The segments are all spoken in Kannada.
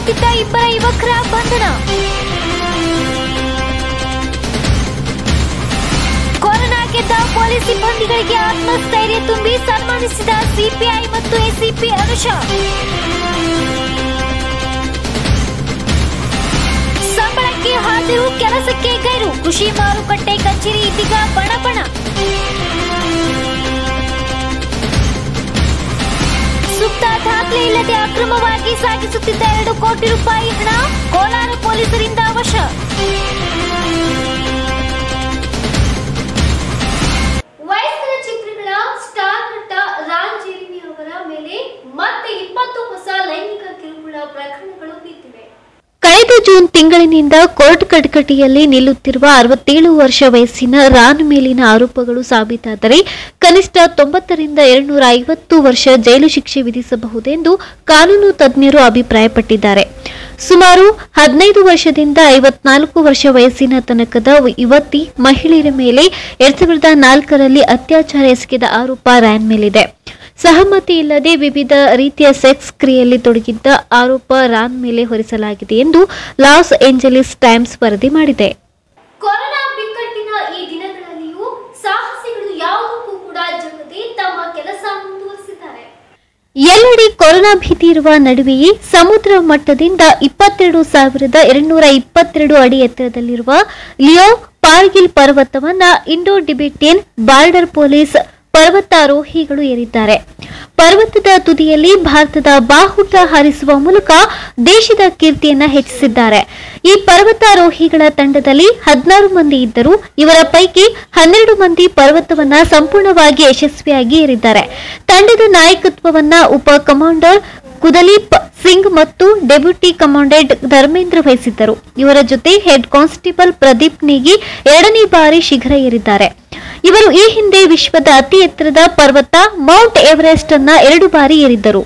ಮಾಡುತ್ತಿದ್ದ ಇಬ್ಬರ ಯುವಕರ ಬಂಧನ ಕೊರೋನಾ ಗೆದ್ದ ಪೊಲೀಸ್ ಸಿಬ್ಬಂದಿಗಳಿಗೆ ಆತ್ಮಸ್ಥೈರ್ಯ ತುಂಬಿ ಸನ್ಮಾನಿಸಿದ ಸಿಪಿಐ ಮತ್ತು ಎಸಿಪಿ ಅನುಷಾ ಸಂಬಳಕ್ಕೆ ಹಾಜರು ಕೆಲಸಕ್ಕೆ ಗೈರು ಕೃಷಿ ಮಾರುಕಟ್ಟೆ ಕಚೇರಿ ಇದೀಗ ಬಣಬಣ ಸೂಕ್ತ ದಾಖಲೆ ಇಲ್ಲದೆ ಅಕ್ರಮವಾಗಿ ಸಾಗಿಸುತ್ತಿದ್ದ ಎರಡು ಕೋಟಿ ರೂಪಾಯಿ ಹಣ ಕೋಲಾರ ಪೊಲೀಸರಿಂದ ವಶ ವಯಸ್ಕರ ಚಿತ್ರಗಳ ಸ್ಟಾರ್ ನಟ ರಾಜ್ ಜೇರಿಮಿ ಅವರ ಮೇಲೆ ಮತ್ತೆ ಇಪ್ಪತ್ತು ಹೊಸ ಲೈಂಗಿಕ ಕಿರುಕುಳ ಪ್ರಕರಣಗಳು ಬಿದ್ದಿವೆ ಕಳೆದ ಜೂನ್ ತಿಂಗಳಿನಿಂದ ಕೋರ್ಟ್ ಕಟಕಟಿಯಲ್ಲಿ ನಿಲ್ಲುತ್ತಿರುವ ಅರವತ್ತೇಳು ವರ್ಷ ವಯಸ್ಸಿನ ರಾನ್ ಮೇಲಿನ ಆರೋಪಗಳು ಸಾಬೀತಾದರೆ ಕನಿಷ್ಠ ತೊಂಬತ್ತರಿಂದ ಎರಡ್ನೂರ ಐವತ್ತು ವರ್ಷ ಜೈಲು ಶಿಕ್ಷೆ ವಿಧಿಸಬಹುದೆಂದು ಕಾನೂನು ತಜ್ಞರು ಅಭಿಪ್ರಾಯಪಟ್ಟಿದ್ದಾರೆ ಸುಮಾರು ಹದಿನೈದು ವರ್ಷದಿಂದ ಐವತ್ನಾಲ್ಕು ವರ್ಷ ವಯಸ್ಸಿನ ತನಕದ ಯುವತಿ ಮಹಿಳೆಯರ ಮೇಲೆ ಎರಡ್ ಸಾವಿರದ ನಾಲ್ಕರಲ್ಲಿ ಅತ್ಯಾಚಾರ ಎಸಗಿದ ಆರೋಪ ರ್ಯಾನ್ ಮೇಲಿದೆ ಸಹಮತಿ ಇಲ್ಲದೆ ವಿವಿಧ ರೀತಿಯ ಸೆಕ್ಸ್ ಕ್ರಿಯೆಯಲ್ಲಿ ತೊಡಗಿದ್ದ ಆರೋಪ ರಾನ್ ಮೇಲೆ ಹೊರಿಸಲಾಗಿದೆ ಎಂದು ಲಾಸ್ ಏಂಜಲೀಸ್ ಟೈಮ್ಸ್ ವರದಿ ಮಾಡಿದೆ ಕೊರೋನಾ ಬಿಕ್ಕಟ್ಟಿನ ಈ ದಿನಗಳಲ್ಲಿಯೂ ಸಾಹಸಿಗಳು ಯಾವುದಕ್ಕೂ ಕೂಡ ಜಗದೆ ತಮ್ಮ ಕೆಲಸ ಮುಂದುವರಿಸಿದ್ದಾರೆ ಎಲ್ಲೆಡೆ ಕೊರೋನಾ ಭೀತಿ ಇರುವ ನಡುವೆಯೇ ಸಮುದ್ರ ಮಟ್ಟದಿಂದ ಇಪ್ಪತ್ತೆರಡು ಸಾವಿರದ ಎರಡ್ನೂರ ಇಪ್ಪತ್ತೆರಡು ಅಡಿ ಎತ್ತರದಲ್ಲಿರುವ ಲಿಯೋ ಪಾರ್ಗಿಲ್ ಪರ್ವತವನ್ನ ಇಂಡೋ ಟಿಬೆಟಿಯನ್ ಬಾರ್ಡರ್ ಪೊಲೀಸ್ ಪರ್ವತಾರೋಹಿಗಳು ಏರಿದ್ದಾರೆ ಪರ್ವತದ ತುದಿಯಲ್ಲಿ ಭಾರತದ ಬಾಹುಟ ಹಾರಿಸುವ ಮೂಲಕ ದೇಶದ ಕೀರ್ತಿಯನ್ನ ಹೆಚ್ಚಿಸಿದ್ದಾರೆ ಈ ಪರ್ವತಾರೋಹಿಗಳ ತಂಡದಲ್ಲಿ ಹದಿನಾರು ಮಂದಿ ಇದ್ದರು ಇವರ ಪೈಕಿ ಹನ್ನೆರಡು ಮಂದಿ ಪರ್ವತವನ್ನ ಸಂಪೂರ್ಣವಾಗಿ ಯಶಸ್ವಿಯಾಗಿ ಏರಿದ್ದಾರೆ ತಂಡದ ನಾಯಕತ್ವವನ್ನ ಉಪ ಕಮಾಂಡರ್ ಕುದಲೀಪ್ ಸಿಂಗ್ ಮತ್ತು ಡೆಪ್ಯೂಟಿ ಕಮಾಂಡೆಂಟ್ ಧರ್ಮೇಂದ್ರ ವಹಿಸಿದ್ದರು ಇವರ ಜೊತೆ ಹೆಡ್ ಕಾನ್ಸ್ಟೇಬಲ್ ಪ್ರದೀಪ್ ನೇಗಿ ಎರಡನೇ ಬಾರಿ ಶಿಖರ ಏರಿದ್ದಾರೆ ಇವರು ಈ ಹಿಂದೆ ವಿಶ್ವದ ಅತಿ ಎತ್ತರದ ಪರ್ವತ ಮೌಂಟ್ ಎವರೆಸ್ಟ್ ಅನ್ನ ಎರಡು ಬಾರಿ ಏರಿದ್ದರು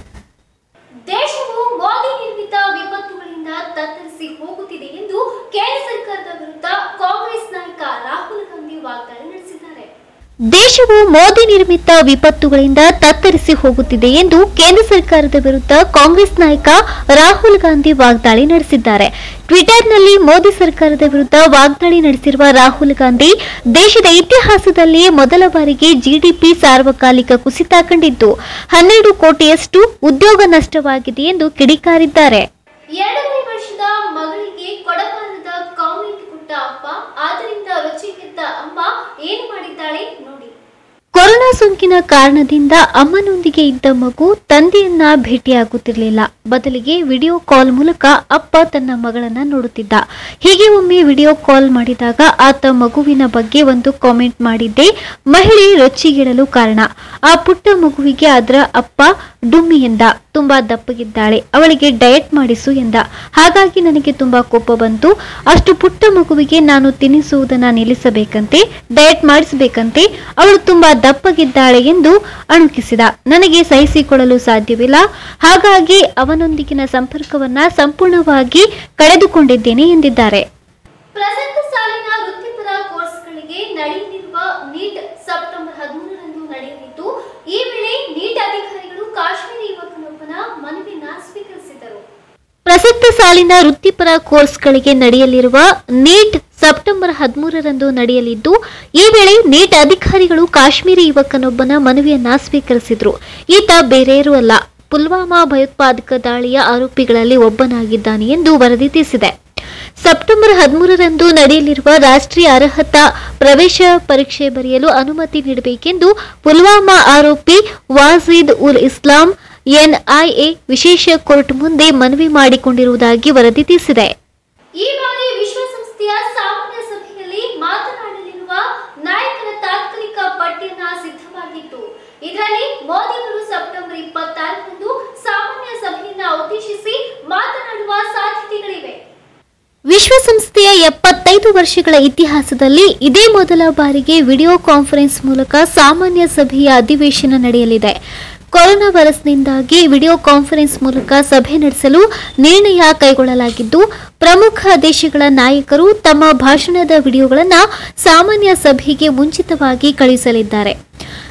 ದೇಶವು ಮೋದಿ ನಿರ್ಮಿತ ವಿಪತ್ತುಗಳಿಂದ ತತ್ತರಿಸಿ ಹೋಗುತ್ತಿದೆ ಎಂದು ಕೇಂದ್ರ ಸರ್ಕಾರದ ವಿರುದ್ಧ ಕಾಂಗ್ರೆಸ್ ನಾಯಕ ರಾಹುಲ್ ಗಾಂಧಿ ವಾಗ್ದಾಳಿ ನಡೆಸಿದ್ದಾರೆ ದೇಶವು ಮೋದಿ ನಿರ್ಮಿತ ವಿಪತ್ತುಗಳಿಂದ ತತ್ತರಿಸಿ ಹೋಗುತ್ತಿದೆ ಎಂದು ಕೇಂದ್ರ ಸರ್ಕಾರದ ವಿರುದ್ಧ ಕಾಂಗ್ರೆಸ್ ನಾಯಕ ರಾಹುಲ್ ಗಾಂಧಿ ವಾಗ್ದಾಳಿ ನಡೆಸಿದ್ದಾರೆ ಟ್ವಿಟರ್ನಲ್ಲಿ ಮೋದಿ ಸರ್ಕಾರದ ವಿರುದ್ಧ ವಾಗ್ದಾಳಿ ನಡೆಸಿರುವ ರಾಹುಲ್ ಗಾಂಧಿ ದೇಶದ ಇತಿಹಾಸದಲ್ಲಿಯೇ ಮೊದಲ ಬಾರಿಗೆ ಜಿಡಿಪಿ ಸಾರ್ವಕಾಲಿಕ ಕುಸಿತ ಕಂಡಿದ್ದು ಹನ್ನೆರಡು ಕೋಟಿಯಷ್ಟು ಉದ್ಯೋಗ ನಷ್ಟವಾಗಿದೆ ಎಂದು ಕಿಡಿಕಾರಿದ್ದಾರೆ ಎರಡನೇ ವರ್ಷದ ಮಗಳಿಗೆ ಕೊಡಬಾರದ ಕಾಮೆಂಟ್ ಕೊಟ್ಟ ಅಪ್ಪ ಆದ್ದರಿಂದ ರುಚಿಗೆದ್ದ ಅಮ್ಮ ಏನು ಮಾಡಿದ್ದಾಳೆ ನೋಡಿ ಕೊರೋನಾ ಸೋಂಕಿನ ಕಾರಣದಿಂದ ಅಮ್ಮನೊಂದಿಗೆ ಇದ್ದ ಮಗು ತಂದೆಯನ್ನ ಭೇಟಿಯಾಗುತ್ತಿರಲಿಲ್ಲ ಬದಲಿಗೆ ವಿಡಿಯೋ ಕಾಲ್ ಮೂಲಕ ಅಪ್ಪ ತನ್ನ ಮಗಳನ್ನ ನೋಡುತ್ತಿದ್ದ ಹೀಗೆ ಒಮ್ಮೆ ವಿಡಿಯೋ ಕಾಲ್ ಮಾಡಿದಾಗ ಆತ ಮಗುವಿನ ಬಗ್ಗೆ ಒಂದು ಕಾಮೆಂಟ್ ಮಾಡಿದ್ದೆ ಮಹಿಳೆ ರೊಚ್ಚಿಗಿಡಲು ಕಾರಣ ಆ ಪುಟ್ಟ ಮಗುವಿಗೆ ಅದರ ಅಪ್ಪ ಡುಮ್ಮಿ ಎಂದ ತುಂಬಾ ದಪ್ಪಗಿದ್ದಾಳೆ ಅವಳಿಗೆ ಡಯಟ್ ಮಾಡಿಸು ಎಂದ ಹಾಗಾಗಿ ನನಗೆ ತುಂಬಾ ಕೋಪ ಬಂತು ಅಷ್ಟು ಪುಟ್ಟ ಮಗುವಿಗೆ ನಾನು ತಿನ್ನಿಸುವುದನ್ನ ನಿಲ್ಲಿಸಬೇಕಂತೆ ಡಯಟ್ ಮಾಡಿಸಬೇಕಂತೆ ಅವಳು ತುಂಬಾ ದಪ್ಪಗಿದ್ದಾಳೆ ಎಂದು ಅಣುಕಿಸಿದ ನನಗೆ ಸಹಿಸಿಕೊಳ್ಳಲು ಸಾಧ್ಯವಿಲ್ಲ ಹಾಗಾಗಿ ಅವನೊಂದಿಗಿನ ಸಂಪರ್ಕವನ್ನ ಸಂಪೂರ್ಣವಾಗಿ ಕಳೆದುಕೊಂಡಿದ್ದೇನೆ ಎಂದಿದ್ದಾರೆ ಪ್ರಸಕ್ತ ಸಾಲಿನ ವೃತ್ತಿಪರ ಕೋರ್ಸ್ಗಳಿಗೆ ನಡೆಯಲಿರುವ ನೀಟ್ ಸೆಪ್ಟೆಂಬರ್ ಹದಿಮೂರರಂದು ನಡೆಯಲಿದ್ದು ಈ ವೇಳೆ ನೀಟ್ ಅಧಿಕಾರಿಗಳು ಕಾಶ್ಮೀರಿ ಯುವಕನೊಬ್ಬನ ಮನವಿಯನ್ನ ಸ್ವೀಕರಿಸಿದರು ಪ್ರಸಕ್ತ ಸಾಲಿನ ವೃತ್ತಿಪರ ಕೋರ್ಸ್ಗಳಿಗೆ ನಡೆಯಲಿರುವ ನೀಟ್ ಸೆಪ್ಟೆಂಬರ್ ಹದಿಮೂರರಂದು ನಡೆಯಲಿದ್ದು ಈ ವೇಳೆ ನೀಟ್ ಅಧಿಕಾರಿಗಳು ಕಾಶ್ಮೀರಿ ಯುವಕನೊಬ್ಬನ ಮನವಿಯನ್ನ ಸ್ವೀಕರಿಸಿದ್ರು ಈತ ಬೇರೇರೂ ಅಲ್ಲ ಪುಲ್ವಾಮಾ ಭಯೋತ್ಪಾದಕ ದಾಳಿಯ ಆರೋಪಿಗಳಲ್ಲಿ ಒಬ್ಬನಾಗಿದ್ದಾನೆ ಎಂದು ವರದಿ ತಿಳಿಸಿದೆ ಸೆಪ್ಟೆಂಬರ್ ಹದಿಮೂರರಂದು ನಡೆಯಲಿರುವ ರಾಷ್ಟ್ರೀಯ ಅರ್ಹತಾ ಪ್ರವೇಶ ಪರೀಕ್ಷೆ ಬರೆಯಲು ಅನುಮತಿ ನೀಡಬೇಕೆಂದು ಪುಲ್ವಾಮಾ ಆರೋಪಿ ವಾಜೀದ್ ಉಲ್ ಇಸ್ಲಾಂ ಎನ್ಐಎ ವಿಶೇಷ ಕೋರ್ಟ್ ಮುಂದೆ ಮನವಿ ಮಾಡಿಕೊಂಡಿರುವುದಾಗಿ ವರದಿ ತಿಳಿಸಿದೆ ಈ ಬಾರಿ ವಿಶ್ವಸಂಸ್ಥೆಯ ಸಾಮಾನ್ಯ ಸಭೆಯಲ್ಲಿ ಮಾತನಾಡಲಿರುವ ನಾಯಕರ ತಾತ್ಕಾಲಿಕ ಪಟ್ಟಿಯನ್ನ ಸಿದ್ಧವಾಗಿತ್ತು ಇದರಲ್ಲಿ ಮೋದಿ ಅವರು ಸೆಪ್ಟೆಂಬರ್ ಇಪ್ಪತ್ತಾರರಂದು ಸಾಮಾನ್ಯ ಸಭೆಯನ್ನ ಉದ್ದೇಶಿಸಿ ಮಾತನಾಡುವ ಸಾಧ್ಯತೆಗಳಿವೆ ವಿಶ್ವಸಂಸ್ಥೆಯ ಎಪ್ಪತ್ತೈದು ವರ್ಷಗಳ ಇತಿಹಾಸದಲ್ಲಿ ಇದೇ ಮೊದಲ ಬಾರಿಗೆ ವಿಡಿಯೋ ಕಾನ್ಫರೆನ್ಸ್ ಮೂಲಕ ಸಾಮಾನ್ಯ ಸಭೆಯ ಅಧಿವೇಶನ ನಡೆಯಲಿದೆ ಕೊರೋನಾ ವೈರಸ್ನಿಂದಾಗಿ ವಿಡಿಯೋ ಕಾನ್ಫರೆನ್ಸ್ ಮೂಲಕ ಸಭೆ ನಡೆಸಲು ನಿರ್ಣಯ ಕೈಗೊಳ್ಳಲಾಗಿದ್ದು ಪ್ರಮುಖ ದೇಶಗಳ ನಾಯಕರು ತಮ್ಮ ಭಾಷಣದ ವಿಡಿಯೋಗಳನ್ನು ಸಾಮಾನ್ಯ ಸಭೆಗೆ ಮುಂಚಿತವಾಗಿ ಕಳುಹಿಸಲಿದ್ದಾರೆ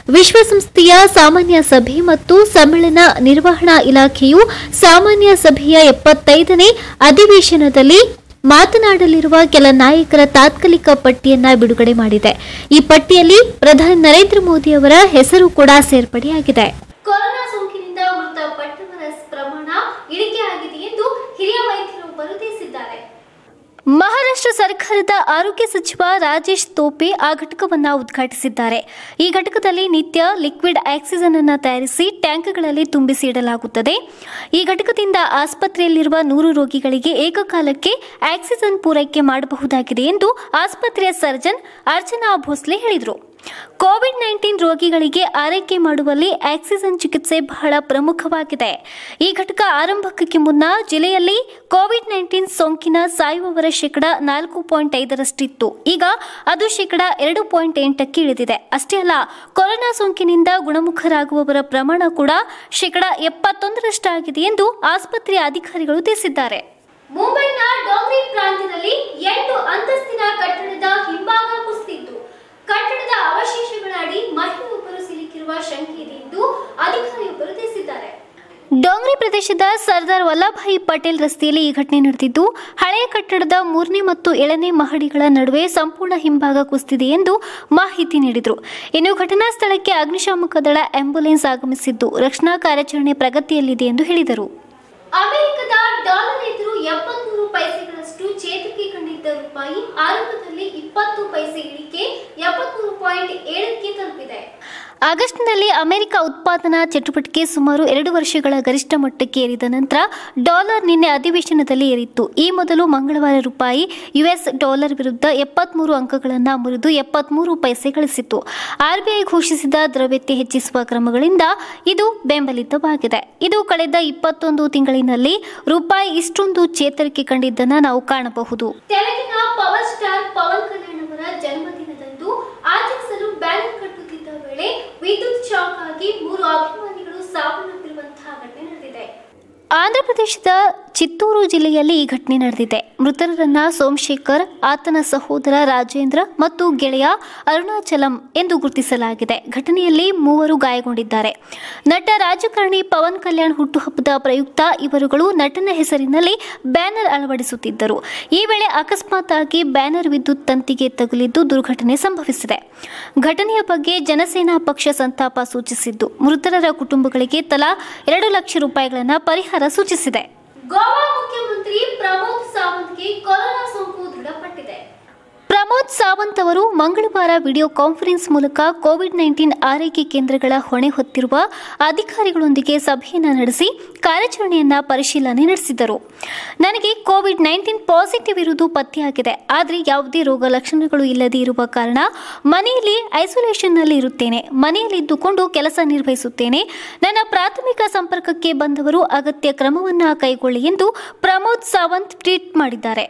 ವಿಶ್ವಸಂಸ್ಥೆಯ ಸಾಮಾನ್ಯ ಸಭೆ ಮತ್ತು ಸಮ್ಮೇಳನ ನಿರ್ವಹಣಾ ಇಲಾಖೆಯು ಸಾಮಾನ್ಯ ಸಭೆಯ ಎಪ್ಪತ್ತೈದನೇ ಅಧಿವೇಶನದಲ್ಲಿ ಮಾತನಾಡಲಿರುವ ಕೆಲ ನಾಯಕರ ತಾತ್ಕಾಲಿಕ ಪಟ್ಟಿಯನ್ನ ಬಿಡುಗಡೆ ಮಾಡಿದೆ ಈ ಪಟ್ಟಿಯಲ್ಲಿ ಪ್ರಧಾನಿ ನರೇಂದ್ರ ಮೋದಿ ಅವರ ಹೆಸರು ಕೂಡ ಸೇರ್ಪಡೆಯಾಗಿದೆ ಕೊರೋನಾ ಸೋಂಕಿನಿಂದ ಮೃತಪಟ್ಟವರ ಪ್ರಮಾಣ ಇಳಿಕೆಯಾಗಿದೆ ಎಂದು ಹಿರಿಯ ವೈದ್ಯರೊಬ್ಬರು ತಿಳಿಸಿದ್ದಾರೆ ಮಹಾರಾಷ್ಟ್ರ ಸರ್ಕಾರದ ಆರೋಗ್ಯ ಸಚಿವ ರಾಜೇಶ್ ತೋಪೆ ಆ ಘಟಕವನ್ನ ಉದ್ಘಾಟಿಸಿದ್ದಾರೆ ಈ ಘಟಕದಲ್ಲಿ ನಿತ್ಯ ಲಿಕ್ವಿಡ್ ಆಕ್ಸಿಜನ್ ಅನ್ನು ತಯಾರಿಸಿ ಟ್ಯಾಂಕ್ಗಳಲ್ಲಿ ತುಂಬಿಸಿ ಇಡಲಾಗುತ್ತದೆ ಈ ಘಟಕದಿಂದ ಆಸ್ಪತ್ರೆಯಲ್ಲಿರುವ ನೂರು ರೋಗಿಗಳಿಗೆ ಏಕಕಾಲಕ್ಕೆ ಆಕ್ಸಿಜನ್ ಪೂರೈಕೆ ಮಾಡಬಹುದಾಗಿದೆ ಎಂದು ಆಸ್ಪತ್ರೆಯ ಸರ್ಜನ್ ಅರ್ಚನಾ ಭೋಸ್ಲೆ ಹೇಳಿದರು ಕೋವಿಡ್ ನೈನ್ಟೀನ್ ರೋಗಿಗಳಿಗೆ ಆರೈಕೆ ಮಾಡುವಲ್ಲಿ ಆಕ್ಸಿಜನ್ ಚಿಕಿತ್ಸೆ ಬಹಳ ಪ್ರಮುಖವಾಗಿದೆ ಈ ಘಟಕ ಆರಂಭಕ್ಕೆ ಮುನ್ನ ಜಿಲ್ಲೆಯಲ್ಲಿ ಕೋವಿಡ್ ನೈನ್ಟೀನ್ ಸೋಂಕಿನ ಸಾಯುವವರ ಶೇಕಡ ನಾಲ್ಕು ಪಾಯಿಂಟ್ ಐದರಷ್ಟಿತ್ತು ಈಗ ಅದು ಶೇಕಡ ಎರಡು ಪಾಯಿಂಟ್ ಎಂಟಕ್ಕೆ ಇಳಿದಿದೆ ಅಷ್ಟೇ ಅಲ್ಲ ಕೊರೋನಾ ಸೋಂಕಿನಿಂದ ಗುಣಮುಖರಾಗುವವರ ಪ್ರಮಾಣ ಕೂಡ ಶೇಕಡ ಎಪ್ಪತ್ತೊಂದರಷ್ಟಾಗಿದೆ ಎಂದು ಆಸ್ಪತ್ರೆಯ ಅಧಿಕಾರಿಗಳು ತಿಳಿಸಿದ್ದಾರೆ ಮುಂಬೈನ ಡೋಂಗ್ರಿ ಪ್ರಾಂತ್ಯದಲ್ಲಿ ಎಂಟು ಅಂತಸ್ತಿನ ಕಟ್ಟಡದ ಹಿಂಭಾಗ ಕುಸಿದಿದ್ದು ಕಟ್ಟಡದ ಅವಶೇಷಗಳ ಅಡಿ ಮಹಿಳೆಯೊಬ್ಬರು ಸಿಲುಕಿರುವ ಶಂಕೆ ಇದೆ ಎಂದು ಅಧಿಕಾರಿಯೊಬ್ಬರು ತಿಳಿಸಿದ್ದಾರೆ ಡೋಂಗ್ರಿ ಪ್ರದೇಶದ ಸರ್ದಾರ್ ವಲ್ಲಭಾಯಿ ಪಟೇಲ್ ರಸ್ತೆಯಲ್ಲಿ ಈ ಘಟನೆ ನಡೆದಿದ್ದು ಹಳೆಯ ಕಟ್ಟಡದ ಮೂರನೇ ಮತ್ತು ಏಳನೇ ಮಹಡಿಗಳ ನಡುವೆ ಸಂಪೂರ್ಣ ಹಿಂಭಾಗ ಕುಸಿದಿದೆ ಎಂದು ಮಾಹಿತಿ ನೀಡಿದರು ಇನ್ನು ಘಟನಾ ಸ್ಥಳಕ್ಕೆ ಅಗ್ನಿಶಾಮಕ ದಳ ಆಂಬ್ಯುಲೆನ್ಸ್ ಆಗಮಿಸಿದ್ದು ರಕ್ಷಣಾ ಕಾರ್ಯಾಚರಣೆ ಪ್ರಗತಿಯಲ್ಲಿದೆ ಎಂದು ಹೇಳಿದರು ಅಮೆರಿಕದ ಡಾಲರ್ ಎದುರು ಎಪ್ಪತ್ಮೂರು ಪೈಸೆಗಳಷ್ಟು ಚೇತರಿಕೆ ಕಂಡಿದ್ದ ರೂಪಾಯಿ ಆರಂಭದಲ್ಲಿ ಇಪ್ಪತ್ತು ಪೈಸೆ ಇಳಿಕೆ ಎಪ್ಪತ್ಮೂರು ಪಾಯಿಂಟ್ ಏಳಕ್ಕೆ ತಲುಪಿದೆ ಆಗಸ್ಟ್ನಲ್ಲಿ ಅಮೆರಿಕ ಉತ್ಪಾದನಾ ಚಟುವಟಿಕೆ ಸುಮಾರು ಎರಡು ವರ್ಷಗಳ ಗರಿಷ್ಠ ಮಟ್ಟಕ್ಕೆ ಏರಿದ ನಂತರ ಡಾಲರ್ ನಿನ್ನೆ ಅಧಿವೇಶನದಲ್ಲಿ ಏರಿತ್ತು ಈ ಮೊದಲು ಮಂಗಳವಾರ ರೂಪಾಯಿ ಯುಎಸ್ ಡಾಲರ್ ವಿರುದ್ಧ ಎಪ್ಪತ್ಮೂರು ಅಂಕಗಳನ್ನು ಮುರಿದು ಎಪ್ಪತ್ಮೂರು ಪೈಸೆ ಗಳಿಸಿತ್ತು ಆರ್ಬಿಐ ಘೋಷಿಸಿದ ದ್ರವ್ಯತೆ ಹೆಚ್ಚಿಸುವ ಕ್ರಮಗಳಿಂದ ಇದು ಬೆಂಬಲಿತವಾಗಿದೆ ಇದು ಕಳೆದ ಇಪ್ಪತ್ತೊಂದು ತಿಂಗಳಿನಲ್ಲಿ ರೂಪಾಯಿ ಇಷ್ಟೊಂದು ಚೇತರಿಕೆ ಕಂಡಿದ್ದನ್ನು ನಾವು ಕಾಣಬಹುದು ತೆಲುಗಿನ ಪವರ್ ಸ್ಟಾರ್ ಪವನ್ ಕಲ್ಯಾಣ್ ಅವರ ಜನ್ಮದಿನದಂದು ಆಚರಿಸಲು ಬ್ಯಾನರ್ ಕಟ್ಟುತ್ತಿದ್ದ ವೇಳೆ ವಿದ್ಯುತ್ ಶಾಕ್ ಆಗಿ ಮೂರು ಅಭಿಮಾನಿಗಳು ಸಾವನ್ನಪ್ಪಿರುವಂತಹ ಘಟನೆ ನಡೆದಿದೆ ಆಂಧ್ರಪ್ರದೇಶದ ಚಿತ್ತೂರು ಜಿಲ್ಲೆಯಲ್ಲಿ ಈ ಘಟನೆ ನಡೆದಿದೆ ಮೃತರನ್ನ ಸೋಮಶೇಖರ್ ಆತನ ಸಹೋದರ ರಾಜೇಂದ್ರ ಮತ್ತು ಗೆಳೆಯ ಅರುಣಾಚಲಂ ಎಂದು ಗುರುತಿಸಲಾಗಿದೆ ಘಟನೆಯಲ್ಲಿ ಮೂವರು ಗಾಯಗೊಂಡಿದ್ದಾರೆ ನಟ ರಾಜಕಾರಣಿ ಪವನ್ ಕಲ್ಯಾಣ್ ಹುಟ್ಟುಹಬ್ಬದ ಪ್ರಯುಕ್ತ ಇವರುಗಳು ನಟನ ಹೆಸರಿನಲ್ಲಿ ಬ್ಯಾನರ್ ಅಳವಡಿಸುತ್ತಿದ್ದರು ಈ ವೇಳೆ ಅಕಸ್ಮಾತ್ ಆಗಿ ಬ್ಯಾನರ್ ವಿದ್ಯುತ್ ತಂತಿಗೆ ತಗುಲಿದ್ದು ದುರ್ಘಟನೆ ಸಂಭವಿಸಿದೆ ಘಟನೆಯ ಬಗ್ಗೆ ಜನಸೇನಾ ಪಕ್ಷ ಸಂತಾಪ ಸೂಚಿಸಿದ್ದು ಮೃತರರ ಕುಟುಂಬಗಳಿಗೆ ತಲಾ ಎರಡು ಲಕ್ಷ ರೂಪಾಯಿಗಳನ್ನು ಪರಿಹಾರ ಸೂಚಿಸಿದೆ ಗೋವಾ ಮುಖ್ಯಮಂತ್ರಿ ಪ್ರಮೋದ್ ಸಾವಂತ್ಗೆ ಕೊರೋನಾ ಸೋಂಕು ದೃಢಪಟ್ಟಿದೆ ಪ್ರಮೋದ್ ಸಾವಂತ್ ಅವರು ಮಂಗಳವಾರ ವಿಡಿಯೋ ಕಾನ್ಫರೆನ್ಸ್ ಮೂಲಕ ಕೋವಿಡ್ ನೈನ್ಟೀನ್ ಆರೈಕೆ ಕೇಂದ್ರಗಳ ಹೊಣೆ ಹೊತ್ತಿರುವ ಅಧಿಕಾರಿಗಳೊಂದಿಗೆ ಸಭೆಯನ್ನ ನಡೆಸಿ ಕಾರ್ಯಾಚರಣೆಯನ್ನ ಪರಿಶೀಲನೆ ನಡೆಸಿದರು ನನಗೆ ಕೋವಿಡ್ ನೈನ್ಟೀನ್ ಪಾಸಿಟಿವ್ ಇರುವುದು ಪತ್ತೆಯಾಗಿದೆ ಆದರೆ ಯಾವುದೇ ರೋಗ ಲಕ್ಷಣಗಳು ಇಲ್ಲದೆ ಇರುವ ಕಾರಣ ಮನೆಯಲ್ಲಿ ಐಸೋಲೇಷನ್ನಲ್ಲಿ ಇರುತ್ತೇನೆ ಮನೆಯಲ್ಲಿ ಇದ್ದುಕೊಂಡು ಕೆಲಸ ನಿರ್ವಹಿಸುತ್ತೇನೆ ನನ್ನ ಪ್ರಾಥಮಿಕ ಸಂಪರ್ಕಕ್ಕೆ ಬಂದವರು ಅಗತ್ಯ ಕ್ರಮವನ್ನು ಕೈಗೊಳ್ಳಿ ಎಂದು ಪ್ರಮೋದ್ ಸಾವಂತ್ ಟ್ವೀಟ್ ಮಾಡಿದ್ದಾರೆ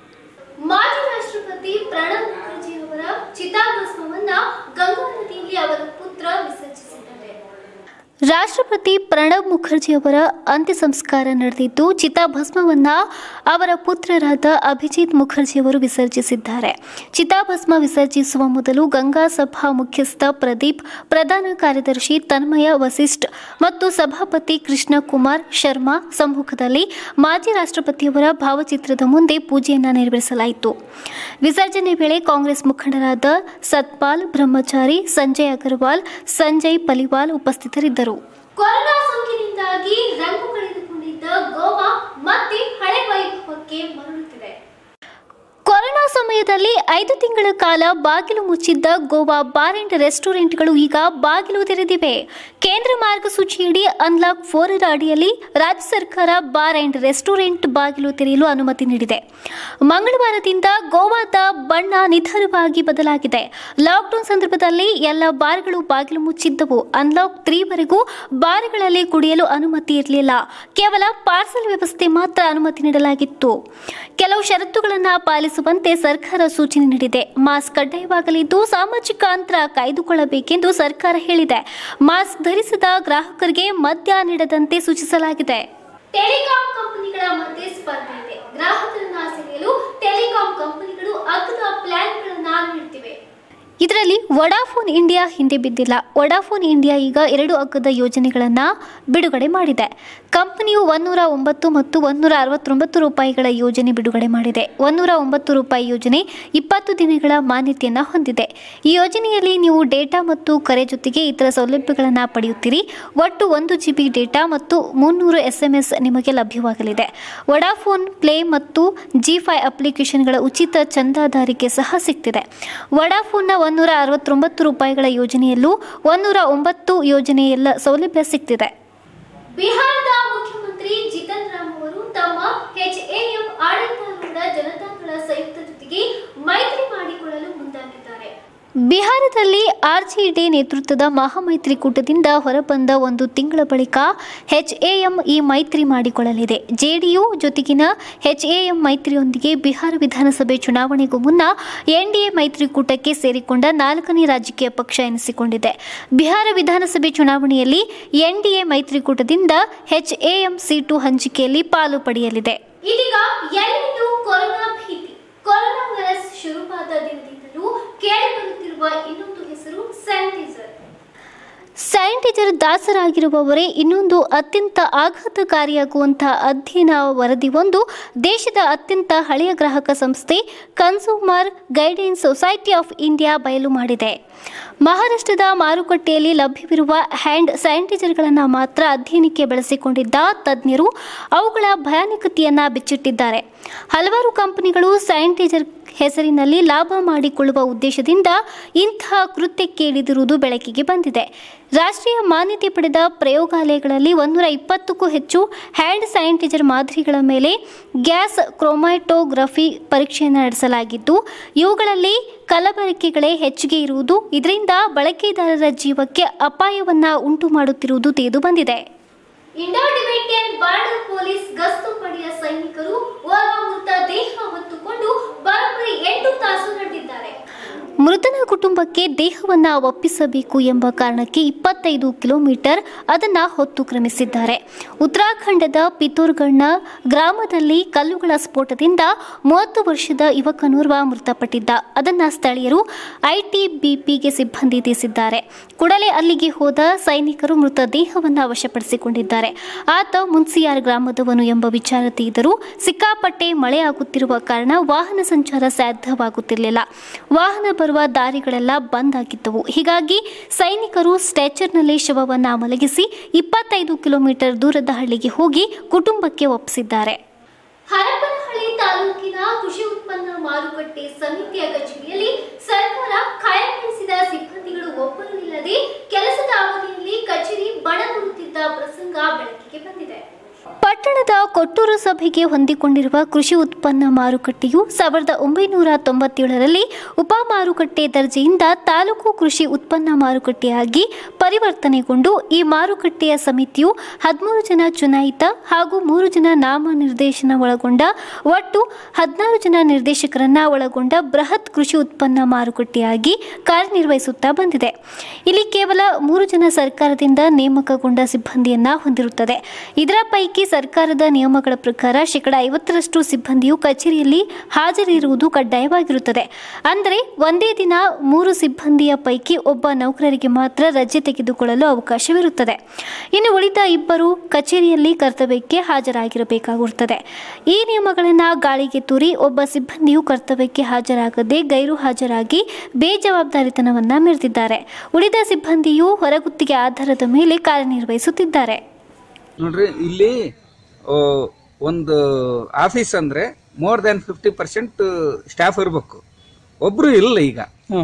ಮಾಜಿ ರಾಷ್ಟ್ರಪತಿ ಪ್ರಣಬ್ ಮುಖರ್ಜಿ ಅವರ ಚಿತಾಭಸ್ಮವನ್ನ ಗಂಗಾ ನದಿಯಲ್ಲಿ ಅವರ ಪುತ್ರ ವಿಸರ್ಜಿಸಿದ್ದಾರೆ ರಾಷ್ಟ್ರಪತಿ ಪ್ರಣಬ್ ಮುಖರ್ಜಿ ಅವರ ಅಂತ್ಯ ಸಂಸ್ಕಾರ ನಡೆದಿದ್ದು ಚಿತಾಭಸ್ಮವನ್ನ ಅವರ ಪುತ್ರರಾದ ಅಭಿಜಿತ್ ಮುಖರ್ಜಿ ಅವರು ವಿಸರ್ಜಿಸಿದ್ದಾರೆ ಚಿತಾಭಸ್ಮ ವಿಸರ್ಜಿಸುವ ಮೊದಲು ಗಂಗಾ ಸಭಾ ಮುಖ್ಯಸ್ಥ ಪ್ರದೀಪ್ ಪ್ರಧಾನ ಕಾರ್ಯದರ್ಶಿ ತನ್ಮಯ ವಸಿಷ್ಠ್ ಮತ್ತು ಸಭಾಪತಿ ಕೃಷ್ಣ ಕುಮಾರ್ ಶರ್ಮಾ ಸಮ್ಮುಖದಲ್ಲಿ ಮಾಜಿ ರಾಷ್ಟ್ರಪತಿಯವರ ಭಾವಚಿತ್ರದ ಮುಂದೆ ಪೂಜೆಯನ್ನ ನೆರವೇರಿಸಲಾಯಿತು ವಿಸರ್ಜನೆ ವೇಳೆ ಕಾಂಗ್ರೆಸ್ ಮುಖಂಡರಾದ ಸತ್ಪಾಲ್ ಬ್ರಹ್ಮಚಾರಿ ಸಂಜಯ್ ಅಗರ್ವಾಲ್ ಸಂಜಯ್ ಪಲಿವಾಲ್ ಉಪಸ್ಥಿತರಿದ್ದರು ಕೊರೋನಾ ಸೋಂಕಿನಿಂದಾಗಿ ರಂಗು ಕಳೆದುಕೊಂಡಿದ್ದ ಗೋವಾ ಮತ್ತೆ ಹಳೆ ವೈಭವಕ್ಕೆ ಮರಳುತ್ತಿದೆ ಕೊರೋನಾ ಸಮಯದಲ್ಲಿ ಐದು ತಿಂಗಳ ಕಾಲ ಬಾಗಿಲು ಮುಚ್ಚಿದ್ದ ಗೋವಾ ಬಾರ್ ಅಂಡ್ ರೆಸ್ಟೋರೆಂಟ್ಗಳು ಈಗ ಬಾಗಿಲು ತೆರೆದಿವೆ ಕೇಂದ್ರ ಮಾರ್ಗಸೂಚಿಯಡಿ ಅನ್ಲಾಕ್ ಫೋರರ ಅಡಿಯಲ್ಲಿ ರಾಜ್ಯ ಸರ್ಕಾರ ಬಾರ್ ಅಂಡ್ ರೆಸ್ಟೋರೆಂಟ್ ಬಾಗಿಲು ತೆರೆಯಲು ಅನುಮತಿ ನೀಡಿದೆ ಮಂಗಳವಾರದಿಂದ ಗೋವಾದ ಬಣ್ಣ ನಿಧಾನವಾಗಿ ಬದಲಾಗಿದೆ ಲಾಕ್ಡೌನ್ ಸಂದರ್ಭದಲ್ಲಿ ಎಲ್ಲ ಬಾರ್ಗಳು ಬಾಗಿಲು ಮುಚ್ಚಿದ್ದವು ಅನ್ಲಾಕ್ ತ್ರೀವರೆಗೂ ಬಾರ್ಗಳಲ್ಲಿ ಕುಡಿಯಲು ಅನುಮತಿ ಇರಲಿಲ್ಲ ಕೇವಲ ಪಾರ್ಸಲ್ ವ್ಯವಸ್ಥೆ ಮಾತ್ರ ಅನುಮತಿ ನೀಡಲಾಗಿತ್ತು ಕೆಲವು ಷರತ್ತುಗಳನ್ನು ಪಾಲಿಸುವಂತೆ ಸರ್ಕಾರ ಸೂಚನೆ ನೀಡಿದೆ ಮಾಸ್ಕ್ ಕಡ್ಡಾಯವಾಗಲಿದ್ದು ಸಾಮಾಜಿಕ ಅಂತರ ಕಾಯ್ದುಕೊಳ್ಳಬೇಕೆಂದು ಸರ್ಕಾರ ಹೇಳಿದೆ ಮಾಸ್ಕ್ ಧರಿಸದ ಗ್ರಾಹಕರಿಗೆ ಮದ್ಯ ನೀಡದಂತೆ ಸೂಚಿಸಲಾಗಿದೆ ಟೆಲಿಕಾಂ ಕಂಪನಿಗಳ ಮಧ್ಯೆ ಸ್ಪರ್ಧೆ ಇದೆ ಗ್ರಾಹಕರನ್ನ ಸೆಳೆಯಲು ಟೆಲಿಕಾಂ ಕಂಪನಿಗಳು ಅಗ್ಗ ಪ್ಲಾನ್ಗಳನ್ನ ನೀಡುತ್ತಿವೆ ಇದರಲ್ಲಿ ವಡಾಫೋನ್ ಇಂಡಿಯಾ ಹಿಂದೆ ಬಿದ್ದಿಲ್ಲ ವಡಾಫೋನ್ ಇಂಡಿಯಾ ಈಗ ಎರಡು ಅಗ್ಗದ ಯೋಜನೆಗಳನ್ನು ಬಿಡುಗಡೆ ಮಾಡಿದೆ ಕಂಪನಿಯು ಒಂದೂರ ಒಂಬತ್ತು ಮತ್ತು ಒಂದೂರ ಅರವತ್ತೊಂಬತ್ತು ರೂಪಾಯಿಗಳ ಯೋಜನೆ ಬಿಡುಗಡೆ ಮಾಡಿದೆ ಒಂದೂರ ಒಂಬತ್ತು ರೂಪಾಯಿ ಯೋಜನೆ ಇಪ್ಪತ್ತು ದಿನಗಳ ಮಾನ್ಯತೆಯನ್ನು ಹೊಂದಿದೆ ಈ ಯೋಜನೆಯಲ್ಲಿ ನೀವು ಡೇಟಾ ಮತ್ತು ಕರೆ ಜೊತೆಗೆ ಇತರ ಸೌಲಭ್ಯಗಳನ್ನು ಪಡೆಯುತ್ತೀರಿ ಒಟ್ಟು ಒಂದು ಜಿ ಬಿ ಡೇಟಾ ಮತ್ತು ಮುನ್ನೂರು ಎಸ್ ಎಂ ಎಸ್ ನಿಮಗೆ ಲಭ್ಯವಾಗಲಿದೆ ವಡಾಫೋನ್ ಪ್ಲೇ ಮತ್ತು ಜಿ ಫೈ ಅಪ್ಲಿಕೇಶನ್ಗಳ ಉಚಿತ ಚಂದಾದಾರಿಕೆ ಸಹ ಸಿಗ್ತಿದೆ ವಡಾಫೋನ್ನ ಒಂದೂರ ಅರವತ್ತೊಂಬತ್ತು ರೂಪಾಯಿಗಳ ಯೋಜನೆಯಲ್ಲೂ ಒಂದೂರ ಒಂಬತ್ತು ಯೋಜನೆಯೆಲ್ಲ ಸೌಲಭ್ಯ ಸಿಗ್ತಿದೆ ಬಿಹಾರದ ಮುಖ್ಯಮಂತ್ರಿ ಜಿತನ್ ರಾಮ್ ಅವರು ತಮ್ಮ ಎಚ್ಎಎಂ ಆಡಳಿತಾರೂಢ ಜನತಾದಳ ಸಂಯುಕ್ತ ಜೊತೆಗೆ ಮೈತ್ರಿ ಮಾಡಿಕೊಳ್ಳಲು ಮುಂದಾಗಿದ್ದಾರೆ ಬಿಹಾರದಲ್ಲಿ ಆರ್ಜೆಡಿ ನೇತೃತ್ವದ ಮಹಾಮೈತ್ರಿಕೂಟದಿಂದ ಹೊರಬಂದ ಒಂದು ತಿಂಗಳ ಬಳಿಕ ಎಚ್ಎಎಂ ಈ ಮೈತ್ರಿ ಮಾಡಿಕೊಳ್ಳಲಿದೆ ಜೆಡಿಯು ಜೊತೆಗಿನ ಎಚ್ಎಎಂ ಮೈತ್ರಿಯೊಂದಿಗೆ ಬಿಹಾರ ವಿಧಾನಸಭೆ ಚುನಾವಣೆಗೂ ಮುನ್ನ ಎನ್ಡಿಎ ಮೈತ್ರಿಕೂಟಕ್ಕೆ ಸೇರಿಕೊಂಡ ನಾಲ್ಕನೇ ರಾಜಕೀಯ ಪಕ್ಷ ಎನಿಸಿಕೊಂಡಿದೆ ಬಿಹಾರ ವಿಧಾನಸಭೆ ಚುನಾವಣೆಯಲ್ಲಿ ಎನ್ಡಿಎ ಮೈತ್ರಿಕೂಟದಿಂದ ಎಚ್ಎಎಂ ಸೀಟು ಹಂಚಿಕೆಯಲ್ಲಿ ಪಾಲು ಪಡೆಯಲಿದೆ ಇದೀಗ ಎಲ್ಲೆಲ್ಲೂ ಕೊರೋನಾ ಭೀತಿ ಕೊರೋನಾ ವೈರಸ್ ಶುರುವಾದ ದಿನದಿಂದಲೂ ಕೇಳಿಬರುತ್ತಿರುವ ಇನ್ನೊಂದು ಹೆಸರು ಸ್ಯಾನಿಟೈಸರ್ ಸ್ಯಾನಿಟೈಸರ್ ದಾಸರಾಗಿರುವವರೇ ಇನ್ನೊಂದು ಅತ್ಯಂತ ಆಘಾತಕಾರಿಯಾಗುವಂತಹ ಅಧ್ಯಯನ ವರದಿಯೊಂದು ದೇಶದ ಅತ್ಯಂತ ಹಳೆಯ ಗ್ರಾಹಕ ಸಂಸ್ಥೆ consumer guidance society of India ಬಯಲು ಮಾಡಿದೆ ಮಹಾರಾಷ್ಟ್ರದ ಮಾರುಕಟ್ಟೆಯಲ್ಲಿ ಲಭ್ಯವಿರುವ ಹ್ಯಾಂಡ್ ಸ್ಯಾನಿಟೈಸರ್ಗಳನ್ನು ಮಾತ್ರ ಅಧ್ಯಯನಕ್ಕೆ ಬಳಸಿಕೊಂಡಿದ್ದ ತಜ್ಞರು ಅವುಗಳ ಭಯಾನಕತೆಯನ್ನು ಬಿಚ್ಚಿಟ್ಟಿದ್ದಾರೆ ಹಲವಾರು ಕಂಪನಿಗಳು ಸ್ಯಾನಿಟೈಸರ್ ಹೆಸರಿನಲ್ಲಿ ಲಾಭ ಮಾಡಿಕೊಳ್ಳುವ ಉದ್ದೇಶದಿಂದ ಇಂತಹ ಕೃತ್ಯಕ್ಕೆ ಇಳಿದಿರುವುದು ಬೆಳಕಿಗೆ ಬಂದಿದೆ ರಾಷ್ಟ್ರೀಯ ಮಾನ್ಯತೆ ಪಡೆದ ಪ್ರಯೋಗಾಲಯಗಳಲ್ಲಿ ಒಂದೂರ ಇಪ್ಪತ್ತಕ್ಕೂ ಹೆಚ್ಚು ಹ್ಯಾಂಡ್ ಸ್ಯಾನಿಟೈಸರ್ ಮಾದರಿಗಳ ಮೇಲೆ ಗ್ಯಾಸ್ ಕ್ರೋಮ್ಯಾಟೋಗ್ರಫಿ ಪರೀಕ್ಷೆಯನ್ನು ನಡೆಸಲಾಗಿದ್ದು ಇವುಗಳಲ್ಲಿ ಕಲಬೆರಕೆಗಳೇ ಹೆಚ್ಚಿಗೆ ಇರುವುದು ಇದರಿಂದ ಬಳಕೆದಾರರ ಜೀವಕ್ಕೆ ಅಪಾಯವನ್ನ ಉಂಟು ಮಾಡುತ್ತಿರುವುದು ತಿಳಿದು ಬಂದಿದೆ ಇಂಡೋ ಟಿಬೆಟಿಯನ್ ಬಾರ್ಡರ್ ಪೊಲೀಸ್ ಗಸ್ತು ಪಡೆಯ ಸೈನಿಕರು ಓರ್ವ ಮೃತ ದೇಹ ಹೊತ್ತುಕೊಂಡು ಬರೋಬ್ಬರಿ ಎಂಟು ತಾಸು ನಡೆದಿದ್ದಾರೆ ಮೃತನ ಕುಟುಂಬಕ್ಕೆ ದೇಹವನ್ನ ಒಪ್ಪಿಸಬೇಕು ಎಂಬ ಕಾರಣಕ್ಕೆ ಇಪ್ಪತ್ತೈದು ಕಿಲೋಮೀಟರ್ ಅದನ್ನ ಹೊತ್ತು ಕ್ರಮಿಸಿದ್ದಾರೆ ಉತ್ತರಾಖಂಡದ ಪಿತೂರ್ಗಢ್ನ ಗ್ರಾಮದಲ್ಲಿ ಕಲ್ಲುಗಳ ಸ್ಫೋಟದಿಂದ ಮೂವತ್ತು ವರ್ಷದ ಯುವಕನೋರ್ವ ಮೃತಪಟ್ಟಿದ್ದ ಅದನ್ನ ಸ್ಥಳೀಯರು ಐಟಿಬಿಪಿಗೆ ಸಿಬ್ಬಂದಿ ತಿಳಿಸಿದ್ದಾರೆ ಕೂಡಲೇ ಅಲ್ಲಿಗೆ ಹೋದ ಸೈನಿಕರು ಮೃತದೇಹವನ್ನು ವಶಪಡಿಸಿಕೊಂಡಿದ್ದಾರೆ ಆತ ಮುನ್ಸಿಯಾರ್ ಗ್ರಾಮದವನು ಎಂಬ ವಿಚಾರ ತಿಳಿದರೂ ಸಿಕ್ಕಾಪಟ್ಟೆ ಮಳೆ ಆಗುತ್ತಿರುವ ಕಾರಣ ವಾಹನ ಸಂಚಾರ ಸಾಧ್ಯವಾಗುತ್ತಿರಲಿಲ್ಲ ವಾಹನ ಬರುವ ದಾರಿಗಳೆಲ್ಲ ಬಂದ್ ಆಗಿದ್ದವು ಹೀಗಾಗಿ ಸೈನಿಕರು ಸ್ಟ್ಯಾಚರ್ನಲ್ಲಿ ಶವವನ್ನು ಮಲಗಿಸಿ ಇಪ್ಪತ್ತೈದು ಕಿಲೋಮೀಟರ್ ದೂರದ ಹಳ್ಳಿಗೆ ಹೋಗಿ ಕುಟುಂಬಕ್ಕೆ ಒಪ್ಪಿಸಿದ್ದಾರೆ ಹರಪನಹಳ್ಳಿ ತಾಲೂಕಿನ ಕೃಷಿ ಉತ್ಪನ್ನ ಮಾರುಕಟ್ಟೆ ಸಮಿತಿಯ ಕಚೇರಿಯಲ್ಲಿ ಸರ್ಕಾರ ಕಾಯಂಗೊಳಿಸಿದ ಸಿಬ್ಬಂದಿಗಳು ಒಬ್ಬರು ಇಲ್ಲದೆ ಕೆಲಸದ ಅವಧಿಯಲ್ಲಿ ಕಚೇರಿ ಬಣಗುಡುತ್ತಿದ್ದ ಪ್ರಸಂಗ ಬೆಳಕಿಗೆ ಬಂದಿದೆ ಪಟ್ಟಣದ ಕೊಟ್ಟೂರು ಸಭೆಗೆ ಹೊಂದಿಕೊಂಡಿರುವ ಕೃಷಿ ಉತ್ಪನ್ನ ಮಾರುಕಟ್ಟೆಯು ಸಾವಿರದ ಒಂಬೈನೂರ ತೊಂಬತ್ತೇಳರಲ್ಲಿ ಉಪ ಮಾರುಕಟ್ಟೆ ದರ್ಜೆಯಿಂದ ತಾಲೂಕು ಕೃಷಿ ಉತ್ಪನ್ನ ಮಾರುಕಟ್ಟೆಯಾಗಿ ಪರಿವರ್ತನೆಗೊಂಡು ಈ ಮಾರುಕಟ್ಟೆಯ ಸಮಿತಿಯು ಹದಿಮೂರು ಜನ ಚುನಾಯಿತ ಹಾಗೂ ಮೂರು ಜನ ನಾಮನಿರ್ದೇಶನ ಒಳಗೊಂಡ ಒಟ್ಟು ಹದಿನಾರು ಜನ ನಿರ್ದೇಶಕರನ್ನ ಒಳಗೊಂಡ ಬೃಹತ್ ಕೃಷಿ ಉತ್ಪನ್ನ ಮಾರುಕಟ್ಟೆಯಾಗಿ ಕಾರ್ಯನಿರ್ವಹಿಸುತ್ತಾ ಬಂದಿದೆ ಇಲ್ಲಿ ಕೇವಲ ಮೂರು ಜನ ಸರ್ಕಾರದಿಂದ ನೇಮಕಗೊಂಡ ಸಿಬ್ಬಂದಿಯನ್ನ ಹೊಂದಿರುತ್ತದೆ ಇದರ ಪೈಕಿ ಸರ್ಕಾರದ ನಿಯಮಗಳ ಪ್ರಕಾರ ಶೇಕಡ ಐವತ್ತರಷ್ಟು ಸಿಬ್ಬಂದಿಯು ಕಚೇರಿಯಲ್ಲಿ ಹಾಜರಿರುವುದು ಕಡ್ಡಾಯವಾಗಿರುತ್ತದೆ ಅಂದರೆ ಒಂದೇ ದಿನ ಮೂರು ಸಿಬ್ಬಂದಿಯ ಪೈಕಿ ಒಬ್ಬ ನೌಕರರಿಗೆ ಮಾತ್ರ ರಜೆ ತೆಗೆದುಕೊಳ್ಳಲು ಅವಕಾಶವಿರುತ್ತದೆ ಇನ್ನು ಉಳಿದ ಇಬ್ಬರು ಕಚೇರಿಯಲ್ಲಿ ಕರ್ತವ್ಯಕ್ಕೆ ಹಾಜರಾಗಿರಬೇಕಾಗಿರುತ್ತದೆ ಈ ನಿಯಮಗಳನ್ನು ಗಾಳಿಗೆ ತೂರಿ ಒಬ್ಬ ಸಿಬ್ಬಂದಿಯು ಕರ್ತವ್ಯಕ್ಕೆ ಹಾಜರಾಗದೆ ಗೈರು ಹಾಜರಾಗಿ ಬೇಜವಾಬ್ದಾರಿತನವನ್ನ ಮೆರೆದಿದ್ದಾರೆ ಉಳಿದ ಸಿಬ್ಬಂದಿಯು ಹೊರಗುತ್ತಿಗೆ ಆಧಾರದ ಮೇಲೆ ಕಾರ್ಯನಿರ್ವಹಿಸುತ್ತಿದ್ದಾರೆ ನೋಡ್ರಿ ಇಲ್ಲಿ ಆ, ಒಂದು ಆಫೀಸ್ ಅಂದ್ರೆ more than fifty percent staff ಇರಬೇಕು ಒಬ್ರು ಇಲ್ಲ ಈಗ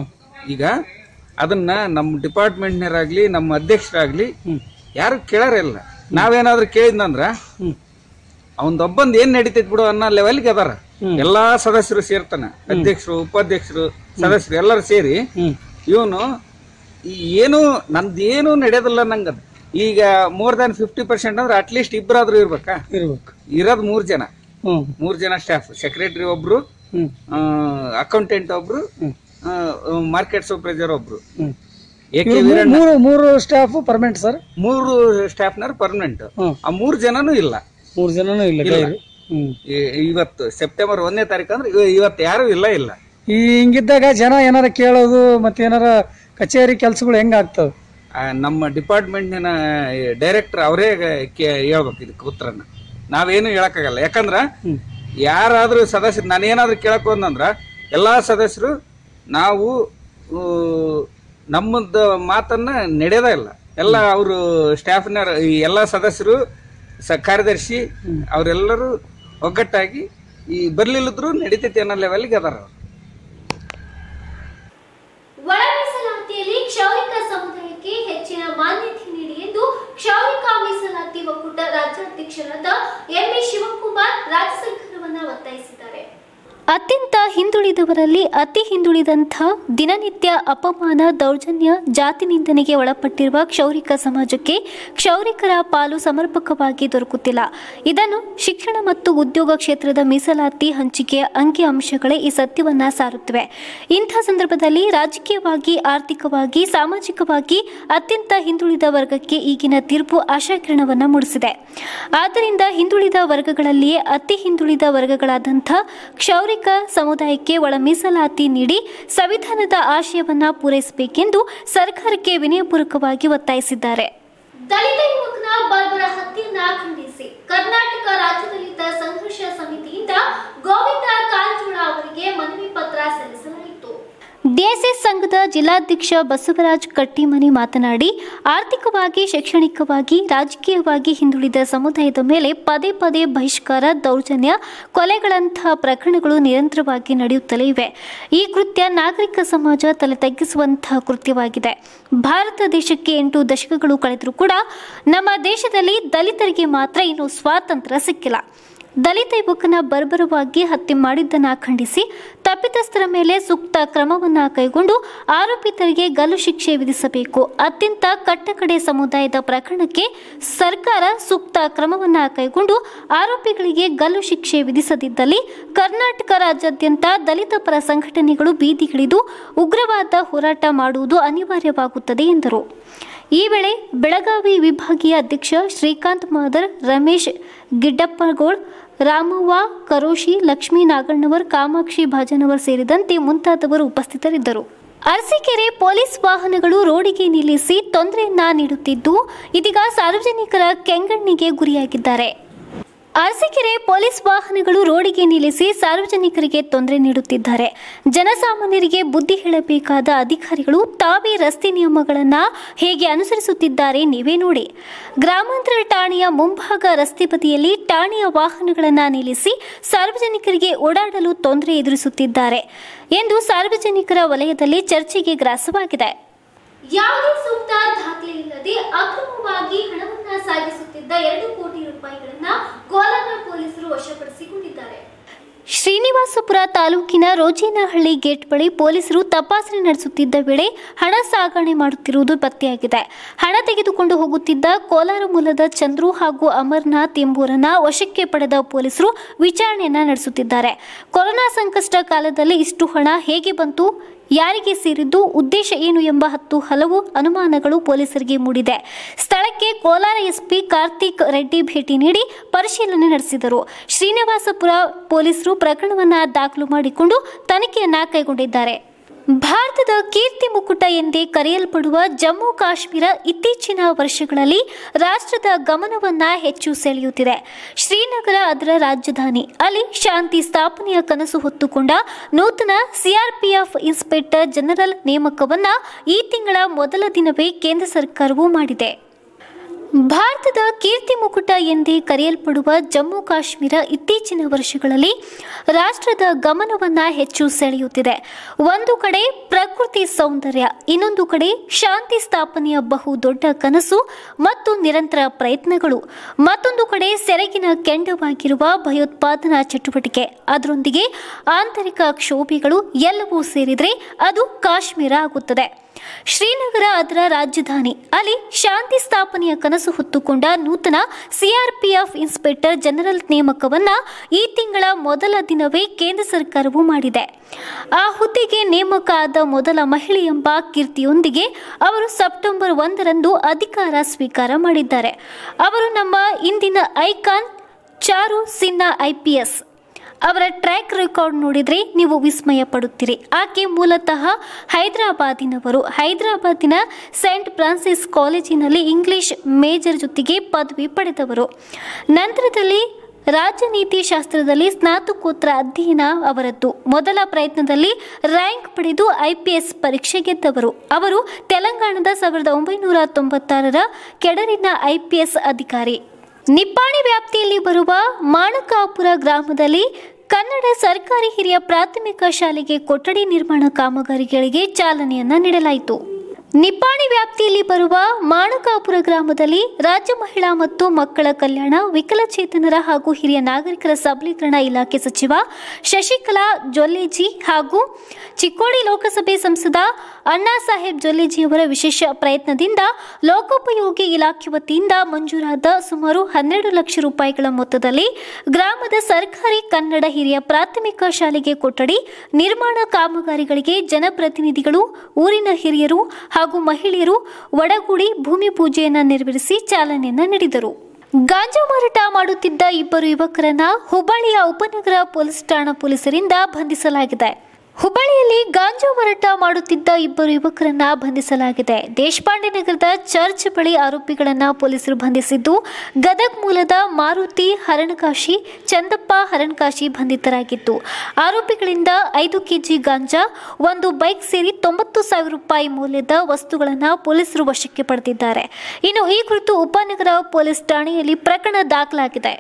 ಈಗ ಅದನ್ನ ನಮ್ಮ ಡಿಪಾರ್ಟ್ಮೆಂಟ್ನರಾಗ್ಲಿ ನಮ್ಮ ಅಧ್ಯಕ್ಷರಾಗ್ಲಿ ಯಾರು ಕೇಳಾರಿಲ್ಲ ನಾವೇನಾದ್ರೂ ಕೇಳಿದ್ನಂದ್ರ ಅವನದೊಬ್ಬಂದ್ ಏನ್ ನಡೀತೈತಿ ಬಿಡು ಅನ್ನೋ ಲೆವೆಲ್ಗೆ ಅದಾರ ಎಲ್ಲಾ ಸದಸ್ಯರು ಸೇರ್ತಾನೆ ಅಧ್ಯಕ್ಷರು ಉಪಾಧ್ಯಕ್ಷರು ಸದಸ್ಯರು ಎಲ್ಲರೂ ಸೇರಿ ಇವನು ಏನು ನಂದೇನು ನಡೆಯೋದಿಲ್ಲ ನಂಗದ ಈಗ ಮೋರ್ ದನ್ ಫಿಫ್ಟಿ ಪರ್ಸೆಂಟ್ ಅಂದ್ರೆ ಅಟ್ಲೀಸ್ಟ್ ಇಬ್ಬರಾದ್ರೂ ಇರ್ಬೇಕಾ ಇರ್ಬೇಕು ಇರೋದ್ ಮೂರ್ ಜನ ಹ್ಮ್ ಮೂರ್ ಜನ ಸ್ಟಾಫ್ ಸೆಕ್ರೆಟರಿ ಒಬ್ರು ಹ್ಮ್ ಅಕೌಂಟೆಂಟ್ ಒಬ್ರು ಮಾರ್ಕೆಟ್ ಸೂಪರ್ವೈಸರ್ ಒಬ್ರು ಹ್ಮ್ ಏಕೆ ಇವ್ರು ವೀರಣ್ಣ ಮೂರು ಮೂರು ಸ್ಟಾಫ್ ಪರ್ಮನೆಂಟ್ ಸರ್ ಮೂರು ಸ್ಟಾಫ್ನರ್ ಪರ್ಮನೆಂಟ್ ಹ್ಮ್. ಆ ಮೂರ್ ಜನನೂ ಇಲ್ಲ ಮೂರು ಜನನೂ ಇಲ್ಲ ಇಲ್ಲ. ಗೈರು ಹ್ಮ್ ಈ- ಇವತ್ತು ಸೆಪ್ಟೆಂಬರ್ ಒಂದನೇ ತಾರೀಕು ಅಂದ್ರೆ ಇವ- ಇವತ್ತು ಯಾರು ಇಲ್ಲ ಇಲ್ಲ ಈ ಹಿಂಗಿದ್ದಾಗ ಜನ ಏನಾರ ಕೇಳೋದು ಮತ್ತೆ ಏನಾರ ಕಚೇರಿ ಕೆಲಸಗಳು ಹೆಂಗ್ ಆಗ್ತವೆ ಆ, ನಮ್ಮ ಡಿಪಾರ್ಟ್ಮೆಂಟಿನ ಡೈರೆಕ್ಟರ್ ಅವರೇ ಕೇ- ಹೇಳ್ಬೇಕು ಇದಕ್ಕೆ ಉತ್ತರನ ನಾವೇನು ಹೇಳಕ್ಕಾಗಲ್ಲ ಯಾಕಂದ್ರ ಯಾರಾದ್ರೂ ಸದಸ್ಯರು ನಾನು ಏನಾದ್ರೂ ಕೇಳಕ್ ಹೋದಂದ್ರ ಎಲ್ಲಾ ಸದಸ್ಯರು ನಾವು ಆ, ನಮ್ಮದ ಮಾತನ್ನ ನಡೆಯೋದೇ ಇಲ್ಲ ಎಲ್ಲ ಅವರು ಸ್ಟಾಫ್ನ ಈ ಎಲ್ಲ ಸದಸ್ಯರು ಸ ಕಾರ್ಯದರ್ಶಿ ಅವರೆಲ್ಲರೂ ಒಗ್ಗಟ್ಟಾಗಿ ಈ ಬರ್ಲಿಲ್ಲದ್ರು ನಡೀತೈತಿ ಅನ್ನೋ ಲೆವೆಲ್ಗೆ ಅದಾರ ಅವ್ರು ಒಳ ಮೀಸಲಾತಿಯಲ್ಲಿ ಕ್ಷೌರಿಕ ಸಮುದಾಯಕ್ಕೆ ಹೆಚ್ಚಿನ ಮಾನ್ಯತೆ ನೀಡಿ ಎಂದು ಕ್ಷೌರಿಕ ಮೀಸಲಾತಿ ಒಕ್ಕೂಟ ರಾಜ್ಯಾಧ್ಯಕ್ಷರಾದ ಎಂಎ ಶಿವಕುಮಾರ್ ರಾಜ್ಯ ಸರ್ಕಾರವನ್ನ ಒತ್ತಾಯಿಸಿದ್ದಾರೆ ಅತ್ಯಂತ ಹಿಂದುಳಿದವರಲ್ಲಿ ಅತಿ ಹಿಂದುಳಿದಂಥ ದಿನನಿತ್ಯ ಅಪಮಾನ ದೌರ್ಜನ್ಯ ಜಾತಿ ನಿಂದನೆಗೆ ಒಳಪಟ್ಟಿರುವ ಕ್ಷೌರಿಕ ಸಮಾಜಕ್ಕೆ ಕ್ಷೌರಿಕರ ಪಾಲು ಸಮರ್ಪಕವಾಗಿ ದೊರಕುತ್ತಿಲ್ಲ ಇದನ್ನು ಶಿಕ್ಷಣ ಮತ್ತು ಉದ್ಯೋಗ ಕ್ಷೇತ್ರದ ಮೀಸಲಾತಿ ಹಂಚಿಕೆಯ ಅಂಕಿ ಅಂಶಗಳೇ ಈ ಸತ್ಯವನ್ನ ಸಾರುತ್ತಿವೆ ಇಂಥ ಸಂದರ್ಭದಲ್ಲಿ ರಾಜಕೀಯವಾಗಿ ಆರ್ಥಿಕವಾಗಿ ಸಾಮಾಜಿಕವಾಗಿ ಅತ್ಯಂತ ಹಿಂದುಳಿದ ವರ್ಗಕ್ಕೆ ಈಗಿನ ತೀರ್ಪು ಆಶಾಕಿರಣವನ್ನು ಮೂಡಿಸಿದೆ ಆದ್ದರಿಂದ ಹಿಂದುಳಿದ ವರ್ಗಗಳಲ್ಲಿಯೇ ಅತಿ ಹಿಂದುಳಿದ ವರ್ಗಗಳಾದಂಥ ಕ್ಷೌರಿಕ ಸಮುದಾಯಕ್ಕೆ ಒಳ ಮೀಸಲಾತಿ ನೀಡಿ ಸಂವಿಧಾನದ ಆಶಯವನ್ನ ಪೂರೈಸಬೇಕೆಂದು ಸರ್ಕಾರಕ್ಕೆ ವಿನಯಪೂರ್ವಕವಾಗಿ ಒತ್ತಾಯಿಸಿದ್ದಾರೆ ದಲಿತ ಯುವಕನ ಬರ್ಬರ ಹತ್ಯೆಯನ್ನ ಖಂಡಿಸಿ ಕರ್ನಾಟಕ ರಾಜ್ಯ ದಲಿತ ಸಂಘರ್ಷ ಸಮಿತಿಯಿಂದ ಗೋವಿಂದ ಕಾರಜೋಳ ಅವರಿಗೆ ಮನವಿ ಪತ್ರ ಸಲ್ಲಿಸಲಾಯಿತು ಡಿಎಸ್ಎಸ್ ಸಂಘದ ಜಿಲ್ಲಾಧ್ಯಕ್ಷ ಬಸವರಾಜ್ ಕಟ್ಟಿಮನಿ ಮಾತನಾಡಿ ಆರ್ಥಿಕವಾಗಿ ಶೈಕ್ಷಣಿಕವಾಗಿ ರಾಜಕೀಯವಾಗಿ ಹಿಂದುಳಿದ ಸಮುದಾಯದ ಮೇಲೆ ಪದೇ ಪದೇ ಬಹಿಷ್ಕಾರ ದೌರ್ಜನ್ಯ ಕೊಲೆಗಳಂತಹ ಪ್ರಕರಣಗಳು ನಿರಂತರವಾಗಿ ನಡೆಯುತ್ತಲೇ ಇವೆ ಈ ಕೃತ್ಯ ನಾಗರಿಕ ಸಮಾಜ ತಲೆ ತಗ್ಗಿಸುವಂತಹ ಕೃತ್ಯವಾಗಿದೆ ಭಾರತ ದೇಶಕ್ಕೆ ಎಂಟು ದಶಕಗಳು ಕಳೆದರೂ ಕೂಡ ನಮ್ಮ ದೇಶದಲ್ಲಿ ದಲಿತರಿಗೆ ಮಾತ್ರ ಇನ್ನೂ ಸ್ವಾತಂತ್ರ್ಯ ಸಿಕ್ಕಿಲ್ಲ ದಲಿತ ಯುವಕನ ಬರ್ಬರವಾಗಿ ಹತ್ಯೆ ಮಾಡಿದ್ದನ್ನ ಖಂಡಿಸಿ ತಪ್ಪಿತಸ್ಥರ ಮೇಲೆ ಸೂಕ್ತ ಕ್ರಮವನ್ನ ಕೈಗೊಂಡು ಆರೋಪಿತರಿಗೆ ಗಲ್ಲು ಶಿಕ್ಷೆ ವಿಧಿಸಬೇಕು ಅತ್ಯಂತ ಕಟ್ಟಕಡೆ ಸಮುದಾಯದ ಪ್ರಕರಣಕ್ಕೆ ಸರ್ಕಾರ ಸೂಕ್ತ ಕ್ರಮವನ್ನ ಕೈಗೊಂಡು ಆರೋಪಿಗಳಿಗೆ ಗಲ್ಲು ಶಿಕ್ಷೆ ವಿಧಿಸದಿದ್ದಲ್ಲಿ ಕರ್ನಾಟಕ ರಾಜ್ಯಾದ್ಯಂತ ದಲಿತ ಪರ ಸಂಘಟನೆಗಳು ಬೀದಿಗಿಳಿದು ಉಗ್ರವಾದ ಹೋರಾಟ ಮಾಡುವುದು ಅನಿವಾರ್ಯವಾಗುತ್ತದೆ ಎಂದರು ಈ ವೇಳೆ ಬೆಳಗಾವಿ ವಿಭಾಗೀಯ ಅಧ್ಯಕ್ಷ ಶ್ರೀಕಾಂತ್ ಮಾದರ್ ರಮೇಶ್ ಗಿಡ್ಡಪ್ಪಗೋಳ್ ರಾಮವ್ವ ಕರೋಶಿ ಲಕ್ಷ್ಮೀ ನಾಗಣ್ಣವರ್ ಕಾಮಾಕ್ಷಿ ಭಾಜನವರ್ ಸೇರಿದಂತೆ ಮುಂತಾದವರು ಉಪಸ್ಥಿತರಿದ್ದರು ಅರಸೀಕೆರೆ ಪೊಲೀಸ್ ವಾಹನಗಳು ರೋಡಿಗೆ ನಿಲ್ಲಿಸಿ ತೊಂದರೆಯನ್ನ ನೀಡುತ್ತಿದ್ದು ಇದೀಗ ಸಾರ್ವಜನಿಕರ ಕೆಂಗಣ್ಣಿಗೆ ಗುರಿಯಾಗಿದ್ದಾರೆ ಅರಸೀಕೆರೆ ಪೊಲೀಸ್ ವಾಹನಗಳು ರೋಡಿಗೆ ನಿಲ್ಲಿಸಿ ಸಾರ್ವಜನಿಕರಿಗೆ ತೊಂದರೆ ನೀಡುತ್ತಿದ್ದಾರೆ ಜನಸಾಮಾನ್ಯರಿಗೆ ಬುದ್ಧಿ ಹೇಳಬೇಕಾದ ಅಧಿಕಾರಿಗಳು ತಾವೇ ರಸ್ತೆ ನಿಯಮಗಳನ್ನು ಹೇಗೆ ಅನುಸರಿಸುತ್ತಿದ್ದಾರೆ ನೀವೇ ನೋಡಿ ಗ್ರಾಮಾಂತರ ಠಾಣೆಯ ಮುಂಭಾಗ ರಸ್ತೆ ಬದಿಯಲ್ಲಿ ಠಾಣೆಯ ವಾಹನಗಳನ್ನು ನಿಲ್ಲಿಸಿ ಸಾರ್ವಜನಿಕರಿಗೆ ಓಡಾಡಲು ತೊಂದರೆ ಎದುರಿಸುತ್ತಿದ್ದಾರೆ ಎಂದು ಸಾರ್ವಜನಿಕರ ವಲಯದಲ್ಲಿ ಚರ್ಚೆಗೆ ಗ್ರಾಸವಾಗಿದೆ ಯಾವುದೇ ಸೂಕ್ತ ದಾಖಲೆ ಇಲ್ಲದೆ ಅಕ್ರಮವಾಗಿ ಹಣವನ್ನ ಸಾಗಿಸುತ್ತಿದ್ದ ಎರಡು ಕೋಟಿ ರೂಪಾಯಿಗಳನ್ನ ಕೋಲಾರ ಪೊಲೀಸರು ವಶಪಡಿಸಿಕೊಂಡಿದ್ದಾರೆ ಶ್ರೀನಿವಾಸಪುರ ತಾಲೂಕಿನ ರೋಜೇನಹಳ್ಳಿ ಗೇಟ್ ಬಳಿ ಪೊಲೀಸರು ತಪಾಸಣೆ ನಡೆಸುತ್ತಿದ್ದ ವೇಳೆ ಹಣ ಸಾಗಣೆ ಮಾಡುತ್ತಿರುವುದು ಪತ್ತೆಯಾಗಿದೆ ಹಣ ತೆಗೆದುಕೊಂಡು ಹೋಗುತ್ತಿದ್ದ ಕೋಲಾರ ಮೂಲದ ಚಂದ್ರು ಹಾಗೂ ಅಮರ್ನಾಥ್ ಎಂಬುವರನ್ನ ವಶಕ್ಕೆ ಪಡೆದ ಪೊಲೀಸರು ವಿಚಾರಣೆಯನ್ನ ನಡೆಸುತ್ತಿದ್ದಾರೆ ಕೊರೋನಾ ಸಂಕಷ್ಟ ಕಾಲದಲ್ಲಿ ಇಷ್ಟು ಹಣ ಹೇಗೆ ಬಂತು ಯಾರಿಗೆ ಸೇರಿದ್ದು ಉದ್ದೇಶ ಏನು ಎಂಬ ಹತ್ತು ಹಲವು ಅನುಮಾನಗಳು ಪೊಲೀಸರಿಗೆ ಮೂಡಿದೆ ಸ್ಥಳಕ್ಕೆ ಕೋಲಾರ ಎಸ್ಪಿ ಕಾರ್ತಿಕ್ ರೆಡ್ಡಿ ಭೇಟಿ ನೀಡಿ ಪರಿಶೀಲನೆ ನಡೆಸಿದರು ಶ್ರೀನಿವಾಸಪುರ ಪೊಲೀಸರು ಪ್ರಕರಣವನ್ನ ದಾಖಲು ಮಾಡಿಕೊಂಡು ತನಿಖೆಯನ್ನ ಕೈಗೊಂಡಿದ್ದಾರೆ ಭಾರತದ ಕೀರ್ತಿ ಮುಕುಟ ಎಂದೇ ಕರೆಯಲ್ಪಡುವ ಜಮ್ಮು ಕಾಶ್ಮೀರ ಇತ್ತೀಚಿನ ವರ್ಷಗಳಲ್ಲಿ ರಾಷ್ಟ್ರದ ಗಮನವನ್ನ ಹೆಚ್ಚು ಸೆಳೆಯುತ್ತಿದೆ ಶ್ರೀನಗರ ಅದರ ರಾಜಧಾನಿ ಅಲ್ಲಿ ಶಾಂತಿ ಸ್ಥಾಪನೆಯ ಕನಸು ಹೊತ್ತುಕೊಂಡ ನೂತನ ಸಿಆರ್ಪಿಎಫ್ ಇನ್ಸ್ಪೆಕ್ಟರ್ ಜನರಲ್ ನೇಮಕವನ್ನ ಈ ತಿಂಗಳ ಮೊದಲ ದಿನವೇ ಕೇಂದ್ರ ಸರ್ಕಾರವು ಮಾಡಿದೆ ಭಾರತದ ಕೀರ್ತಿ ಮುಕುಟ ಎಂದೇ ಕರೆಯಲ್ಪಡುವ ಜಮ್ಮು ಕಾಶ್ಮೀರ ಇತ್ತೀಚಿನ ವರ್ಷಗಳಲ್ಲಿ ರಾಷ್ಟ್ರದ ಗಮನವನ್ನ ಹೆಚ್ಚು ಸೆಳೆಯುತ್ತಿದೆ ಒಂದು ಕಡೆ ಪ್ರಕೃತಿ ಸೌಂದರ್ಯ ಇನ್ನೊಂದು ಕಡೆ ಶಾಂತಿ ಸ್ಥಾಪನೆಯ ಬಹು ದೊಡ್ಡ ಕನಸು ಮತ್ತು ನಿರಂತರ ಪ್ರಯತ್ನಗಳು ಮತ್ತೊಂದು ಕಡೆ ಸೆರಗಿನ ಕೆಂಡವಾಗಿರುವ ಭಯೋತ್ಪಾದನಾ ಚಟುವಟಿಕೆ ಅದರೊಂದಿಗೆ ಆಂತರಿಕ ಕ್ಷೋಭೆಗಳು ಎಲ್ಲವೂ ಸೇರಿದರೆ ಅದು ಕಾಶ್ಮೀರ ಆಗುತ್ತದೆ ಶ್ರೀನಗರ ಅದರ ರಾಜಧಾನಿ ಅಲ್ಲಿ ಶಾಂತಿ ಸ್ಥಾಪನೆಯ ಕನಸು ಹೊತ್ತುಕೊಂಡ ನೂತನ ಸಿಆರ್ಪಿಎಫ್ ಇನ್ಸ್ಪೆಕ್ಟರ್ ಜನರಲ್ ನೇಮಕವನ್ನ ಈ ತಿಂಗಳ ಮೊದಲ ದಿನವೇ ಕೇಂದ್ರ ಸರ್ಕಾರವು ಮಾಡಿದೆ ಆ ಹುದ್ದೆಗೆ ನೇಮಕ ಆದ ಮೊದಲ ಮಹಿಳೆ ಎಂಬ ಕೀರ್ತಿಯೊಂದಿಗೆ ಅವರು ಸೆಪ್ಟೆಂಬರ್ ಒಂದರಂದು ಅಧಿಕಾರ ಸ್ವೀಕಾರ ಮಾಡಿದ್ದಾರೆ ಅವರು ನಮ್ಮ ಇಂದಿನ ಐಕಾನ್ ಚಾರು ಸಿನ್ಹಾ ಐಪಿಎಸ್ ಅವರ ಟ್ರ್ಯಾಕ್ ರೆಕಾರ್ಡ್ ನೋಡಿದ್ರೆ ನೀವು ವಿಸ್ಮಯ ಪಡುತ್ತೀರಿ ಆಕೆ ಮೂಲತಃ ಹೈದರಾಬಾದಿನವರು ಹೈದರಾಬಾದಿನ ಸೆಂಟ್ ಫ್ರಾನ್ಸಿಸ್ ಕಾಲೇಜಿನಲ್ಲಿ ಇಂಗ್ಲಿಷ್ ಮೇಜರ್ ಜೊತೆಗೆ ಪದವಿ ಪಡೆದವರು ನಂತರದಲ್ಲಿ ರಾಜನೀತಿ ಶಾಸ್ತ್ರದಲ್ಲಿ ಸ್ನಾತಕೋತ್ತರ ಅಧ್ಯಯನ ಅವರದ್ದು ಮೊದಲ ಪ್ರಯತ್ನದಲ್ಲಿ ರ್ಯಾಂಕ್ ಪಡೆದು ಐಪಿಎಸ್ ಪರೀಕ್ಷೆ ಗೆದ್ದವರು ಅವರು ತೆಲಂಗಾಣದ ಸಾವಿರದ ಒಂಬೈನೂರ ತೊಂಬತ್ತಾರರ ಕೆಡರಿನ ಐಪಿಎಸ್ ಅಧಿಕಾರಿ ನಿಪ್ಪಾಣಿ ವ್ಯಾಪ್ತಿಯಲ್ಲಿ ಬರುವ ಮಾಣಕಾಪುರ ಗ್ರಾಮದಲ್ಲಿ ಕನ್ನಡ ಸರ್ಕಾರಿ ಹಿರಿಯ ಪ್ರಾಥಮಿಕ ಶಾಲೆಗೆ ಕೊಠಡಿ ನಿರ್ಮಾಣ ಕಾಮಗಾರಿಗಳಿಗೆ ಚಾಲನೆಯನ್ನ ನೀಡಲಾಯಿತು ನಿಪ್ಪಾಣಿ ವ್ಯಾಪ್ತಿಯಲ್ಲಿ ಬರುವ ಮಾಣಕಾಪುರ ಗ್ರಾಮದಲ್ಲಿ ರಾಜ್ಯ ಮಹಿಳಾ ಮತ್ತು ಮಕ್ಕಳ ಕಲ್ಯಾಣ ವಿಕಲಚೇತನರ ಹಾಗೂ ಹಿರಿಯ ನಾಗರಿಕರ ಸಬಲೀಕರಣ ಇಲಾಖೆ ಸಚಿವ ಶಶಿಕಲಾ ಜೊಲ್ಲೆಜಿ ಹಾಗೂ ಚಿಕ್ಕೋಡಿ ಲೋಕಸಭೆ ಸಂಸದ ಅಣ್ಣಾ ಸಾಹೇಬ್ ಜೊಲ್ಲೆಜಿ ಅವರ ವಿಶೇಷ ಪ್ರಯತ್ನದಿಂದ ಲೋಕೋಪಯೋಗಿ ಇಲಾಖೆ ವತಿಯಿಂದ ಮಂಜೂರಾದ ಸುಮಾರು ಹನ್ನೆರಡು ಲಕ್ಷ ರೂಪಾಯಿಗಳ ಮೊತ್ತದಲ್ಲಿ ಗ್ರಾಮದ ಸರ್ಕಾರಿ ಕನ್ನಡ ಹಿರಿಯ ಪ್ರಾಥಮಿಕ ಶಾಲೆಗೆ ಕೊಠಡಿ ನಿರ್ಮಾಣ ಕಾಮಗಾರಿಗಳಿಗೆ ಜನಪ್ರತಿನಿಧಿಗಳು ಊರಿನ ಹಿರಿಯರು ಹಾಗೂ ಮಹಿಳೆಯರು ಒಡಗೂಡಿ ಭೂಮಿ ಪೂಜೆಯನ್ನ ನೆರವೇರಿಸಿ ಚಾಲನೆಯನ್ನ ನೀಡಿದರು ಗಾಂಜಾ ಮಾರಾಟ ಮಾಡುತ್ತಿದ್ದ ಇಬ್ಬರು ಯುವಕರನ್ನ ಹುಬ್ಬಳ್ಳಿಯ ಉಪನಗರ ಪೊಲೀಸ್ ಠಾಣಾ ಪೊಲೀಸರಿಂದ ಬಂಧಿಸಲಾಗಿದೆ ಹುಬ್ಬಳ್ಳಿಯಲ್ಲಿ ಗಾಂಜಾ ಮಾರಾಟ ಮಾಡುತ್ತಿದ್ದ ಇಬ್ಬರು ಯುವಕರನ್ನ ಬಂಧಿಸಲಾಗಿದೆ ದೇಶಪಾಂಡೆ ನಗರದ ಚರ್ಚ್ ಬಳಿ ಆರೋಪಿಗಳನ್ನ ಪೊಲೀಸರು ಬಂಧಿಸಿದ್ದು ಗದಗ್ ಮೂಲದ ಮಾರುತಿ ಹರಣಕಾಶಿ ಚಂದಪ್ಪ ಹರಣಕಾಶಿ ಬಂಧಿತರಾಗಿದ್ದು ಆರೋಪಿಗಳಿಂದ ಐದು ಕೆಜಿ ಗಾಂಜಾ ಒಂದು ಬೈಕ್ ಸೇರಿ ತೊಂಬತ್ತು ಸಾವಿರ ರೂಪಾಯಿ ಮೌಲ್ಯದ ವಸ್ತುಗಳನ್ನು ಪೊಲೀಸರು ವಶಕ್ಕೆ ಪಡೆದಿದ್ದಾರೆ ಇನ್ನು ಈ ಕುರಿತು ಉಪನಗರ ಪೊಲೀಸ್ ಠಾಣೆಯಲ್ಲಿ ಪ್ರಕರಣ ದಾಖಲಾಗಿದೆ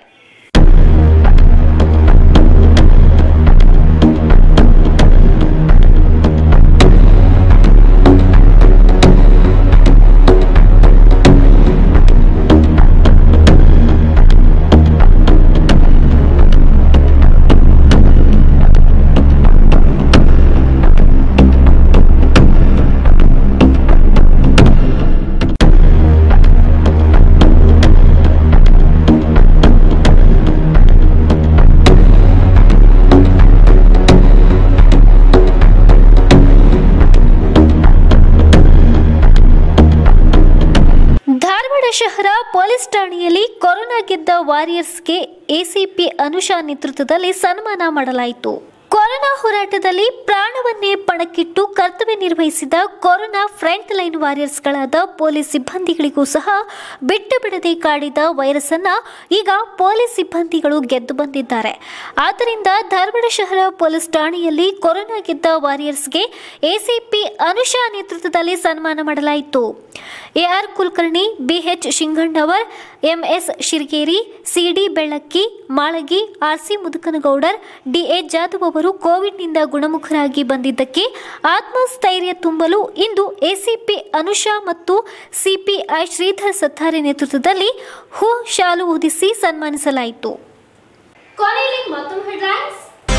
ಧಾರವಾಡ ಶಹರ ಪೊಲೀಸ್ ಠಾಣೆಯಲ್ಲಿ ಕೊರೋನಾ ಗೆದ್ದ ವಾರಿಯರ್ಸ್ಗೆ ಎಸಿಪಿ ಅನುಷಾ ನೇತೃತ್ವದಲ್ಲಿ ಸನ್ಮಾನ ಮಾಡಲಾಯಿತು ಕೊರೋನಾ ಹೋರಾಟದಲ್ಲಿ ಪ್ರಾಣವನ್ನೇ ಪಣಕ್ಕಿಟ್ಟು ಕರ್ತವ್ಯ ನಿರ್ವಹಿಸಿದ ಕೊರೋನಾ ಫ್ರಂಟ್ ಲೈನ್ ವಾರಿಯರ್ಸ್ಗಳಾದ ಪೊಲೀಸ್ ಸಿಬ್ಬಂದಿಗಳಿಗೂ ಸಹ ಬಿಟ್ಟು ಬಿಡದೆ ಕಾಡಿದ ವೈರಸ್ ಅನ್ನ ಈಗ ಪೊಲೀಸ್ ಸಿಬ್ಬಂದಿಗಳು ಗೆದ್ದು ಬಂದಿದ್ದಾರೆ ಆದ್ದರಿಂದ ಧಾರವಾಡ ಶಹರ ಪೊಲೀಸ್ ಠಾಣೆಯಲ್ಲಿ ಕೊರೋನಾ ಗೆದ್ದ ವಾರಿಯರ್ಸ್ಗೆ ಎಸಿಪಿ ಅನುಷಾ ನೇತೃತ್ವದಲ್ಲಿ ಸನ್ಮಾನ ಮಾಡಲಾಯಿತು AR Kulkarni BH Shinganavar MS Shirgeri CD Bellakki Malagi RC Mudukanagoudar DA Jadhav ಅವರು ಕೋವಿಡ್ನಿಂದ ಗುಣಮುಖರಾಗಿ ಬಂದಿದ್ದಕ್ಕೆ ಆತ್ಮಸ್ಥೈರ್ಯ ತುಂಬಲು ಇಂದು ಎಸಿಪಿ ಅನುಷಾ ಮತ್ತು ಸಿಪಿಐ ಶ್ರೀಧರ್ ಸತ್ತಾರೆ ನೇತೃತ್ವದಲ್ಲಿ ಹೂ ಶಾಲು ಹೊದಿಸಿ ಸನ್ಮಾನಿಸಲಾಯಿತು ಕೊನೆಯಲ್ಲಿ ಮತ್ತೊಮ್ಮೆ ಹೆಡ್ಲೈನ್ಸ್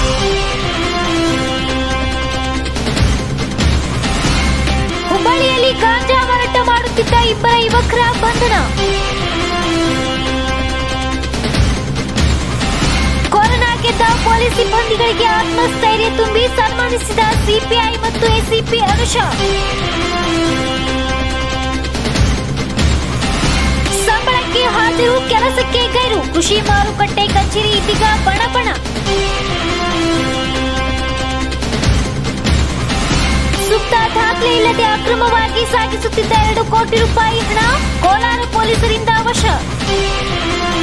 ಹುಬ್ಬಳ್ಳಿಯಲ್ಲಿ ಗಾಂಜಾ ಮಾರಾಟ ಮಾಡುತ್ತಿದ್ದ ಇಬ್ಬರ ಯುವಕರ ಬಂಧನ ಕೊರೋನಾ ಗೆದ್ದ ಪೊಲೀಸ್ ಸಿಬ್ಬಂದಿಗಳಿಗೆ ಆತ್ಮಸ್ಥೈರ್ಯ ತುಂಬಿ ಸನ್ಮಾನಿಸಿದ ಸಿಪಿಐ ಮತ್ತು ಎಸಿಪಿ ಅನುಷಾ ಸಂಬಳಕ್ಕೆ ಹಾಜರು ಕೆಲಸಕ್ಕೆ ಗೈರು ಕೃಷಿ ಮಾರುಕಟ್ಟೆ ಕಚೇರಿ ಇದೀಗ ಬಣಬಣ ಸೂಕ್ತ ದಾಖಲೆ ಇಲ್ಲದೆ ಅಕ್ರಮವಾಗಿ ಸಾಗಿಸುತ್ತಿದ್ದ ಎರಡು ಕೋಟಿ ರೂಪಾಯಿ ಹಣ ಕೋಲಾರ ಪೊಲೀಸರಿಂದ ವಶ